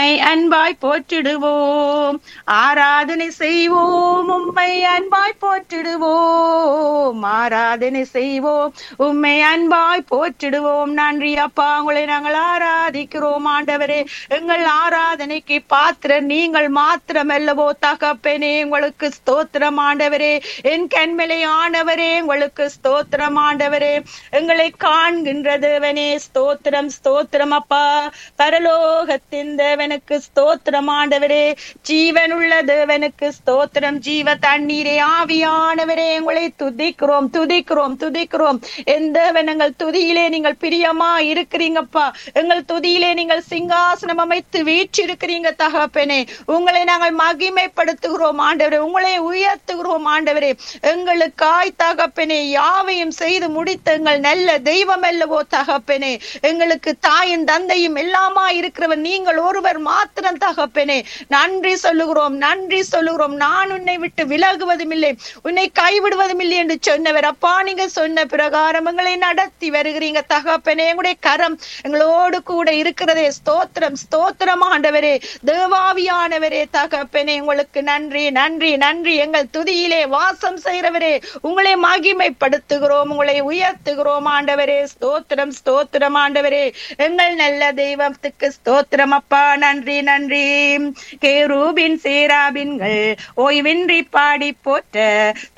உம்மை அன்பாய் போற்றிடுவோம் ஆராதனை செய்வோம் உம்மை அன்பாய் போற்றிடுவோம் ஆராதனை செய்வோம் உம்மை அன்பாய் போற்றிடுவோம் நன்றி அப்பா உங்களை நாங்கள் ஆராதிக்கிறோம் ஆண்டவரே எங்கள் ஆராதனைக்கு பாத்திர நீங்கள் மாத்திரமல்லவோ தகப்பனே உங்களுக்கு ஸ்தோத்திரம் ஆண்டவரே என் கண்மலை ஆனவரே உங்களுக்கு ஸ்தோத்திரம் ஆண்டவரே எங்களை காண்கின்ற தேவனே ஸ்தோத்திரம் ஸ்தோத்திரம் அப்பா பரலோகத்தின் தேவனுக்கு ஸ்தோத்திரம் ஆண்டவரே ஜீவனுள்ள தேவனுக்கு ஸ்தோத்திரம் ஜீவ தண்ணீரே ஆவியானவரே உங்களை துதிக்கிறோம் துதிக்கிறோம் துதிக்கிறோம் எந்த எங்கள் துதியிலே நீங்கள் பிரியமா இருக்கிறீங்கப்பா எங்கள் துதியிலே நீங்கள் சிங்காசனம் அமைத்து வீற்றிருக்கிறீங்க தகப்பனே உங்களை நாங்கள் மகிமைப்படுத்துகிறோம் ஆண்டவரே உங்களை உயர்த்துகிறோம் ஆண்டவரே எங்களுக்காய் தகப்பனே யாவையும் செய்து முடித்த எங்கள் நல்ல தெய்வம் அல்லவோ தகப்பனே எங்களுக்கு தாயும் தந்தையும் எல்லாமா இருக்கிறவர் நீங்கள் ஒருவர் மாத்திரம் தகப்பனே நன்றி சொல்லுகிறோம் நன்றி சொல்லுகிறோம் நான் உன்னை விட்டு விலகுவதும் இல்லை உன்னை கைவிடுவதும் இல்லை என்று சொன்னவர் அப்பா நீங்க சொன்ன பிரகாரம் எங்களை நடத்தி வருகிறீங்க தகப்பனே எங்களுடைய கரம் எங்களோடு கூட இருக்கிறதே ஸ்தோத்திரம் ஸ்தோத்திரம் ஆண்டவரே தேவாவியானவரே தகப்பனே உங்களுக்கு நன்றி நன்றி நன்றி எங்கள் துதியிலே வாசம் செய்கிறவரே உங்களை மகிமைப்படுத்துகிறோம் உங்களை உயர்த்துகிறோம் ஆண்டவரே ஸ்தோத்திரம் ஸ்தோத்திரம் ஆண்டவரே எங்கள் நல்ல தெய்வத்துக்கு ஸ்தோத்திரம் அப்பா நன்றி நன்றி கேரூபின் சேராபின்கள் ஓய்வின்றி பாடி போற்ற